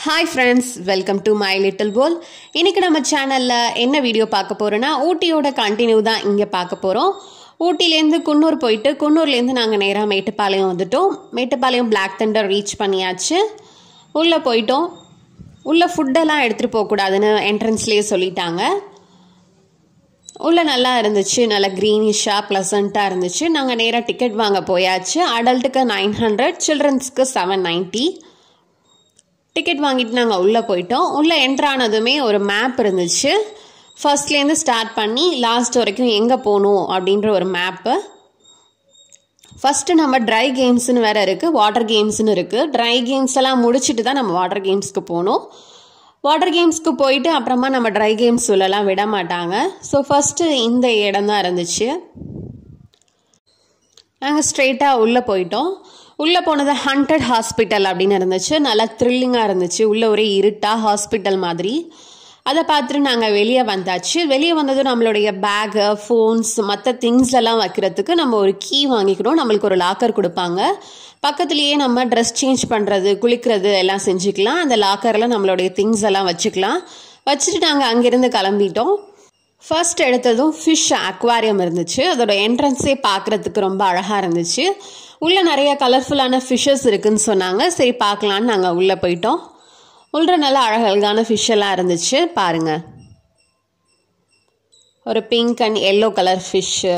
hi friends welcome to my little pole இன்னைக்கு நம்ம சேனலில் என்ன வீடியோ பார்க்க போகிறோன்னா ஊட்டியோட கண்டினியூ தான் இங்கே பார்க்க போகிறோம் ஊட்டிலேருந்து குன்னூர் போயிட்டு குன்னூர்லேருந்து நாங்கள் நேராக மேட்டுப்பாளையம் வந்துட்டோம் மேட்டுப்பாளையம் பிளாக் தண்டர் ரீச் பண்ணியாச்சு உள்ளே போயிட்டோம் உள்ளே ஃபுட்டெல்லாம் எடுத்துகிட்டு போகக்கூடாதுன்னு என்ட்ரன்ஸ்லேயே சொல்லிட்டாங்க உள்ளே நல்லா இருந்துச்சு நல்லா க்ரீனிஷாக ப்ளசண்ட்டாக இருந்துச்சு நாங்கள் நேராக டிக்கெட் வாங்க போயாச்சு அடல்ட்டுக்கு நைன் ஹண்ட்ரட் சில்ட்ரன்ஸ்க்கு செவன் நைன்ட்டி டிக்கெட் வாங்கிட்டு நாங்கள் உள்ளே போயிட்டோம் உள்ளே என்ட்ரு ஆனதுமே ஒரு மேப் இருந்துச்சு ஃபர்ஸ்ட்லேருந்து ஸ்டார்ட் பண்ணி லாஸ்ட் வரைக்கும் எங்கே போகணும் அப்படின்ற ஒரு மேப்பு ஃபஸ்ட்டு நம்ம ட்ரை கேம்ஸ்னு வேறு இருக்குது வாட்டர் கேம்ஸ்னு இருக்குது ட்ரை கேம்ஸ் எல்லாம் முடிச்சுட்டு தான் நம்ம வாட்டர் கேம்ஸ்க்கு போகணும் வாட்டர் கேம்ஸ்க்கு போயிட்டு அப்புறமா நம்ம ட்ரை கேம்ஸ் உள்ளலாம் விட மாட்டாங்க ஸோ ஃபஸ்ட்டு இந்த இடம் தான் இருந்துச்சு நாங்கள் ஸ்ட்ரெயிட்டாக உள்ளே போயிட்டோம் உள்ளே போனது ஹண்டட் ஹாஸ்பிட்டல் அப்படின்னு இருந்துச்சு நல்லா த்ரில்லிங்காக இருந்துச்சு உள்ளே ஒரே இருட்டாக ஹாஸ்பிட்டல் மாதிரி அதை பார்த்துட்டு நாங்கள் வெளியே வந்தாச்சு வெளியே வந்ததும் நம்மளுடைய பேகு ஃபோன்ஸ் மற்ற திங்ஸ் எல்லாம் வைக்கிறதுக்கு நம்ம ஒரு கீ வாங்கிக்கணும் நம்மளுக்கு ஒரு லாக்கர் கொடுப்பாங்க பக்கத்துலேயே நம்ம ட்ரெஸ் சேஞ்ச் பண்ணுறது குளிக்கிறது எல்லாம் செஞ்சுக்கலாம் அந்த லாக்கரில் நம்மளுடைய திங்ஸ் எல்லாம் வச்சுக்கலாம் வச்சுட்டு நாங்கள் அங்கேருந்து கிளம்பிட்டோம் ஃபர்ஸ்ட் எடுத்ததும் ஃபிஷ் அக்வாரியம் இருந்துச்சு அதோட என்ட்ரன்ஸே பார்க்குறதுக்கு ரொம்ப அழகாக இருந்துச்சு உள்ளே நிறைய கலர்ஃபுல்லான ஃபிஷ்ஷஸ் இருக்குன்னு சொன்னாங்க சரி பார்க்கலான்னு நாங்கள் உள்ளே போயிட்டோம் உள்ள நல்ல அழகழகான ஃபிஷ் எல்லாம் இருந்துச்சு பாருங்க ஒரு pink and yellow colour fish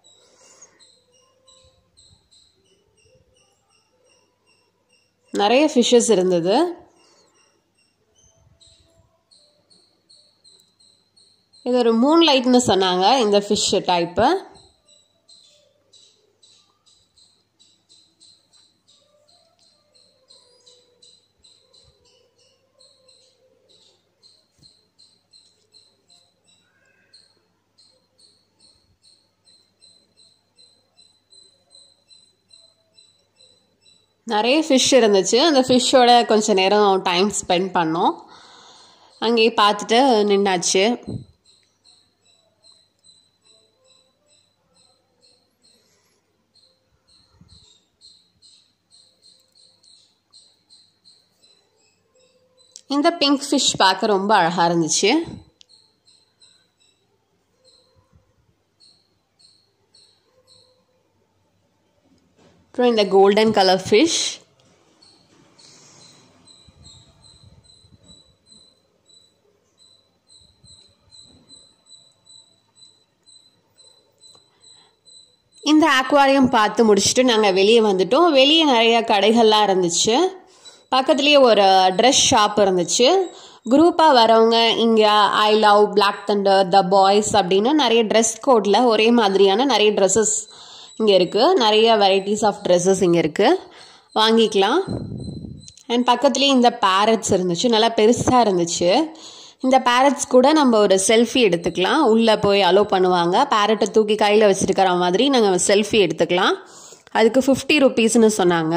நிறைய ஃபிஷ்ஷஸ் இருந்தது இது ஒரு மூன் லைட்னு சொன்னாங்க இந்த ஃபிஷ் டைப்பு நிறைய ஃபிஷ் இருந்துச்சு அந்த ஃபிஷ்ஷோட கொஞ்ச நேரம் டைம் ஸ்பெண்ட் பண்ணோம் அங்கேயே பார்த்துட்டு நின்னாச்சு இந்த பிங்க் ஃபிஷ் பார்க்க ரொம்ப அழகாக இருந்துச்சு அப்புறம் இந்த கோல்டன் கலர் ஃபிஷ் இந்த ஆக்வாரியம் பார்த்து முடிச்சுட்டு நாங்கள் வெளியே வந்துட்டோம் வெளியே நிறைய கடைகள்லாம் இருந்துச்சு பக்கத்துலேயே ஒரு ட்ரெஸ் ஷாப் இருந்துச்சு குரூப்பாக வரவங்க இங்கே I love black thunder the boys அப்படின்னு நிறைய ட்ரெஸ் கோடில் ஒரே மாதிரியான நிறைய ட்ரெஸ்ஸஸ் இங்கே இருக்குது நிறைய வெரைட்டிஸ் ஆஃப் ட்ரெஸ்ஸஸ் இங்கே இருக்குது வாங்கிக்கலாம் அண்ட் பக்கத்துலேயே இந்த பேரட்ஸ் இருந்துச்சு நல்லா பெருசாக இருந்துச்சு இந்த பேரட்ஸ் கூட நம்ம ஒரு செல்ஃபி எடுத்துக்கலாம் உள்ளே போய் அலோவ் பண்ணுவாங்க பேரட்டை தூக்கி கையில் வச்சுருக்கிற மாதிரி நாங்கள் செல்ஃபி எடுத்துக்கலாம் அதுக்கு ஃபிஃப்டி ருபீஸ்னு சொன்னாங்க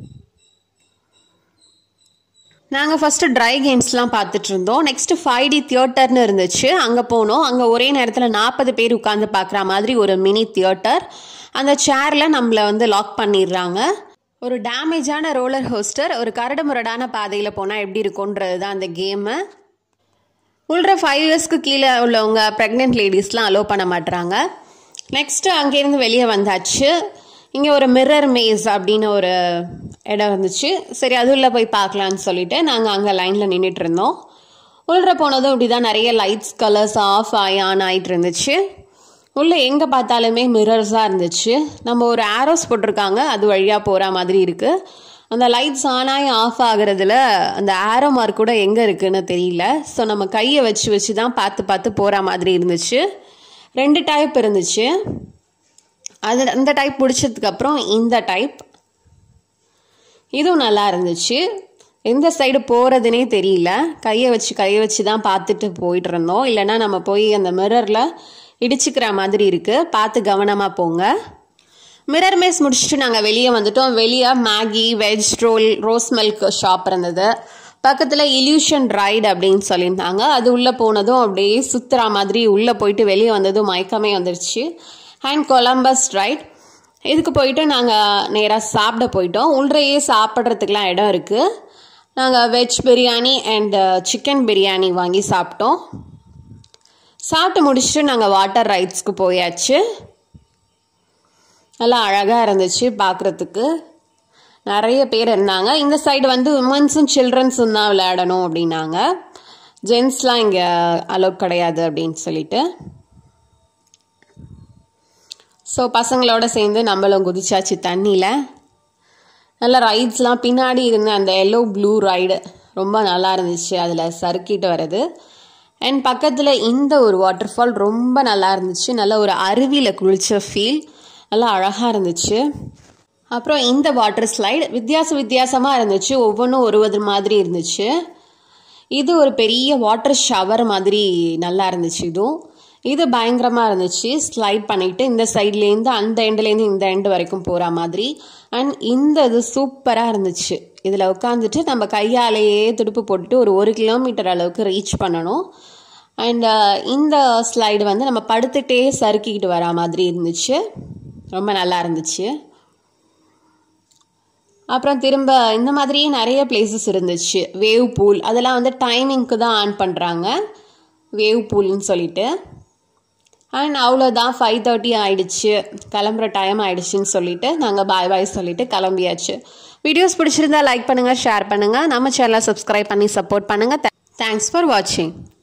நாங்கள் ஃபஸ்ட்டு ட்ரை கேம்ஸ்லாம் பார்த்துட்டு இருந்தோம் நெக்ஸ்ட்டு ஃபைவ் டி தியேட்டர்னு இருந்துச்சு அங்கே போனோம் அங்கே ஒரே நேரத்தில் நாற்பது பேர் உட்காந்து பார்க்குற மாதிரி ஒரு மினி தியேட்டர் அந்த சேரில் நம்மளை வந்து லாக் பண்ணிடுறாங்க ஒரு டேமேஜான ரோலர் ஹோஸ்டர் ஒரு கரடு முரடான பாதையில் போனால் எப்படி இருக்கும்ன்றது தான் அந்த கேமு உள்ள ஃபைவ் இயர்ஸ்க்கு கீழே உள்ளவங்க ப்ரெக்னென்ட் லேடிஸ்லாம் அலோவ் பண்ண மாட்டுறாங்க நெக்ஸ்ட்டு அங்கேருந்து வெளியே வந்தாச்சு இங்கே ஒரு மிரர் மேஸ் அப்படின்னு ஒரு இடம் இருந்துச்சு சரி அது உள்ள போய் பார்க்கலான்னு சொல்லிட்டு நாங்கள் அங்கே லைனில் நின்றுட்டு இருந்தோம் உள்ள போனதும் இப்படி தான் நிறைய லைட்ஸ் கலர்ஸ் ஆஃப் ஆகி ஆன் ஆகிட்டு இருந்துச்சு உள்ளே எங்கே பார்த்தாலுமே மிரர்ஸாக இருந்துச்சு நம்ம ஒரு ஆரோஸ் போட்டிருக்காங்க அது வழியாக போகிற மாதிரி இருக்குது அந்த லைட்ஸ் ஆன் ஆகி ஆஃப் ஆகுறதுல அந்த ஆரோ மார்க் கூட எங்கே இருக்குன்னு தெரியல ஸோ நம்ம கையை வச்சு வச்சு தான் பார்த்து பார்த்து போகிற மாதிரி இருந்துச்சு ரெண்டு டைப் இருந்துச்சு அது அந்த டைப் பிடிச்சதுக்கப்புறம் இந்த டைப் இதுவும் நல்லா இருந்துச்சு எந்த சைடு போகிறதுனே தெரியல கையை வச்சு கையை வச்சு தான் பார்த்துட்டு போயிட்டு இருந்தோம் இல்லைன்னா நம்ம போய் அந்த மிரரில் இடிச்சுக்கிற மாதிரி இருக்குது பார்த்து கவனமாக போங்க மிரர் மேஸ் முடிச்சுட்டு நாங்கள் வெளியே வந்துட்டோம் வெளியே Maggi veg roll rose milk shop இருந்தது பக்கத்தில் இல்யூஷன் ரைடு அப்படின்னு சொல்லியிருந்தாங்க அது உள்ளே போனதும் அப்படியே சுற்றுற மாதிரி உள்ளே போயிட்டு வெளியே வந்ததும் மயக்கமே வந்துருச்சு அண்ட் கொலம்பஸ் ரைட் இதுக்கு போயிட்டு நாங்கள் நேராக சாப்பிட போயிட்டோம் உள்ளேயே சாப்பிட்றதுக்கெலாம் இடம் இருக்குது நாங்கள் veg biryani and chicken biryani வாங்கி சாப்பிட்டோம் சாப்பிட்டு முடிச்சுட்டு நாங்கள் வாட்டர் ரைட்ஸ்க்கு போயாச்சு நல்லா அழகாக இருந்துச்சு பார்க்குறதுக்கு நிறைய பேர் இருந்தாங்க இந்த சைடு வந்து உமன்ஸும் சில்ட்ரன்ஸும் தான் விளையாடணும் அப்படின்னாங்க ஜென்ஸ்லாம் இங்கே அலோட் கிடையாது அப்படின்னு சொல்லிட்டு ஸோ பசங்களோட சேர்ந்து நம்மளும் குதிச்சாச்சு தண்ணியில் நல்ல ரைட்ஸ்லாம் பின்னாடி இருந்த அந்த எல்லோ ப்ளூ ரைடு ரொம்ப நல்லா இருந்துச்சு அதில் சறுக்கிட்டு வர்றது அண்ட் பக்கத்தில் இந்த ஒரு வாட்டர் ஃபால் ரொம்ப நல்லா இருந்துச்சு நல்ல ஒரு அருவியில் குளிச்ச ஃபீல் நல்லா அழகாக இருந்துச்சு அப்புறம் இந்த வாட்டர் ஸ்லைடு வித்தியாச வித்தியாசமாக இருந்துச்சு ஒவ்வொன்றும் ஒரு ஒரு மாதிரி இருந்துச்சு இது ஒரு பெரிய வாட்டர் ஷவர் மாதிரி நல்லா இருந்துச்சு இதுவும் இது பயங்கரமாக இருந்துச்சு ஸ்லைட் பண்ணிட்டு இந்த சைட்லேருந்து அந்த எண்ட்லேருந்து இந்த எண்டு வரைக்கும் போகிற மாதிரி அண்ட் இந்த இது சூப்பராக இருந்துச்சு இதில் உட்காந்துட்டு நம்ம கையாலேயே துடுப்பு போட்டுட்டு ஒரு ஒரு கிலோமீட்டர் அளவுக்கு ரீச் பண்ணணும் அண்ட் இந்த ஸ்லைடு வந்து நம்ம படுத்துகிட்டே சறுக்கிக்கிட்டு வர மாதிரி இருந்துச்சு ரொம்ப நல்லா இருந்துச்சு அப்புறம் திரும்ப இந்த மாதிரியே நிறைய பிளேசஸ் இருந்துச்சு வேவ் பூல் அதெல்லாம் வந்து டைமிங்க்கு தான் ஆன் பண்ணுறாங்க வேவ் பூல்னு சொல்லிட்டு அண்ட் அவ்வளோதான் ஃபைவ் தேர்ட்டி ஆயிடுச்சு கிளம்புற டைம் ஆயிடுச்சுன்னு சொல்லிட்டு நாங்கள் பாய் பாய் சொல்லிட்டு கிளம்பியாச்சு வீடியோஸ் பிடிச்சிருந்தா லைக் பண்ணுங்கள் ஷேர் பண்ணுங்கள் நம்ம சேனலை சப்ஸ்கிரைப் பண்ணி சப்போர்ட் பண்ணுங்கள் தேங்க்ஸ் ஃபார் வாட்சிங்